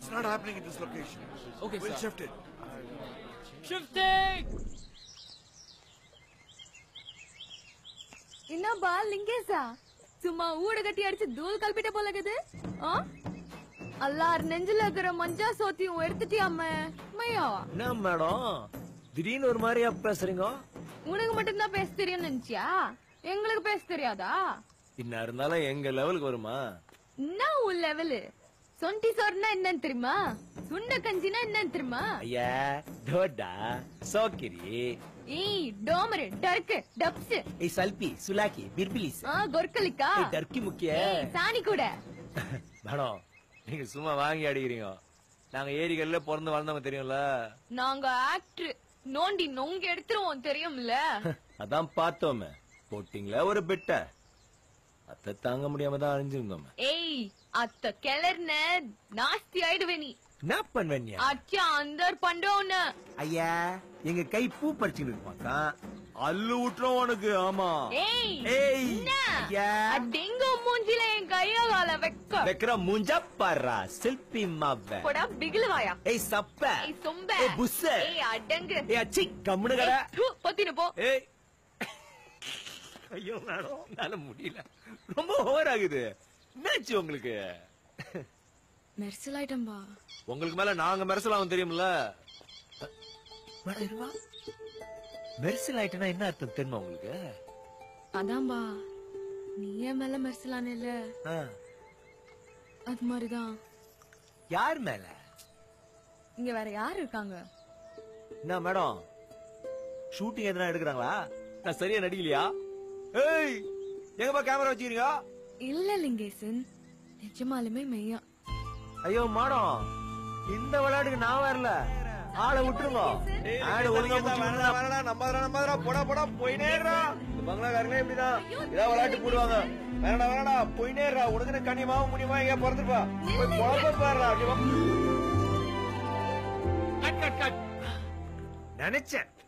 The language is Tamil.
It's not happening at this location. Okay, we'll sir. shift it. Shifting! என்னப்பா லிங்கேசா சும்மா ஊட கட்டி அடிச்சு தூள் கல்பிட்ட போல இருக்குது ஆ? அல்லார் நெஞ்சில இருக்கிற மஞ்சா சோத்தியும் எடுத்துட்டியாம மையா என்ன மேடம் திடீர்னு ஒரு மாதிரியா பேசுறீங்க உனக்கு மட்டும்தான் பேச தெரியும் நினைச்சியா எங்களுக்கு பேச தெரியாதா என்ன இருந்தாலும் எங்க லெவலுக்கு வருமா என்ன உன் லெவலு சொண்டி சோறுனா என்னன்னு தெரியுமா சுண்ட கஞ்சினா என்னன்னு தெரியுமா ஐயா தோடா சோக்கிரி ஏய் டோமரு டர்க்கு டப்ஸ் ஏய் சல்பி சுலாக்கி பிர்பிலிஸ் ஆ கொர்க்கலிக்கா ஏய் டர்க்கி முக்கிய ஏய் சாணி கூட மேடம் நீங்க சும்மா வாங்கி அடிக்கிறீங்க நாங்க ஏரிகள்ல பிறந்து வளர்ந்தவங்க தெரியும்ல நாங்க ஆக்டர் நோண்டி நொங்க எடுத்துருவோம் தெரியும்ல அதான் பார்த்தோமே போட்டிங்களா ஒரு பெட்ட அத்தை தாங்க முடியாம தான் அழிஞ்சிருந்தோமே ஏய் அத்த கிளர்ன நாஸ்தி ஆயிடுவே நீ என்ன பண்ணுவேன் அச்சா அந்தர் பண்றோன்னு ஐயா எங்க கை பூ பறிச்சுட்டு இருப்பாக்கா அல்லு விட்டுரும் உனக்கு ஆமா ஏய் ஏய் என்ன ஐயா அடிங்க மூஞ்சில என் கைய கால வைக்க வைக்கிற மூஞ்சா பாரா சில்பி மாவ போடா பிகில் வாயா ஏய் சப்ப ஏய் சொம்ப ஏய் புஸ்ஸ ஏய் அடங்கு ஏய் அச்சி கம்முனு கடை ஏய், தூ, பொத்தினு போ ஏய் ஐயோ மேடம் என்னால முடியல ரொம்ப ஓவர் ஆகுது என்னாச்சு உங்களுக்கு மெர்சல் ஆயிட்டம்பா உங்களுக்கு மேல நாங்க மெரசலாம் தெரியும்ல மேடம் இருவா மெர்சல் ஆயிட்டனா என்ன அர்த்தம் தெரியுமா உங்களுக்கு அதான்பா நீ என் மேல மெர்சலானே இல்ல ஆ, அது மாதிரிதான் யார் மேல இங்க வேற யாரு இருக்காங்க என்ன மேடம் ஷூட்டிங் எதனா எடுக்கிறாங்களா நான் சரியா நடிக்கலையா ஏய் எங்கப்பா கேமரா வச்சுக்கிறீங்க இல்ல லிங்கேசன் நிஜமாலுமே மெய்யா ஐயோ மேடம் இந்த விளையாட்டுக்கு நான் வரல ஆளை விட்டுருங்க ஆடு ஒழுங்கா முடிச்சு போடா போடா போயினே இந்த பங்களாக்காரங்களே இப்படிதான் ஏதாவது விளையாட்டு போடுவாங்க வேணடா வேணடா போயினே உனக்கு கண்ணியமாவும் முடியுமா எங்க பிறந்துப்பா போய் குழப்ப பாடுறா நினைச்சேன்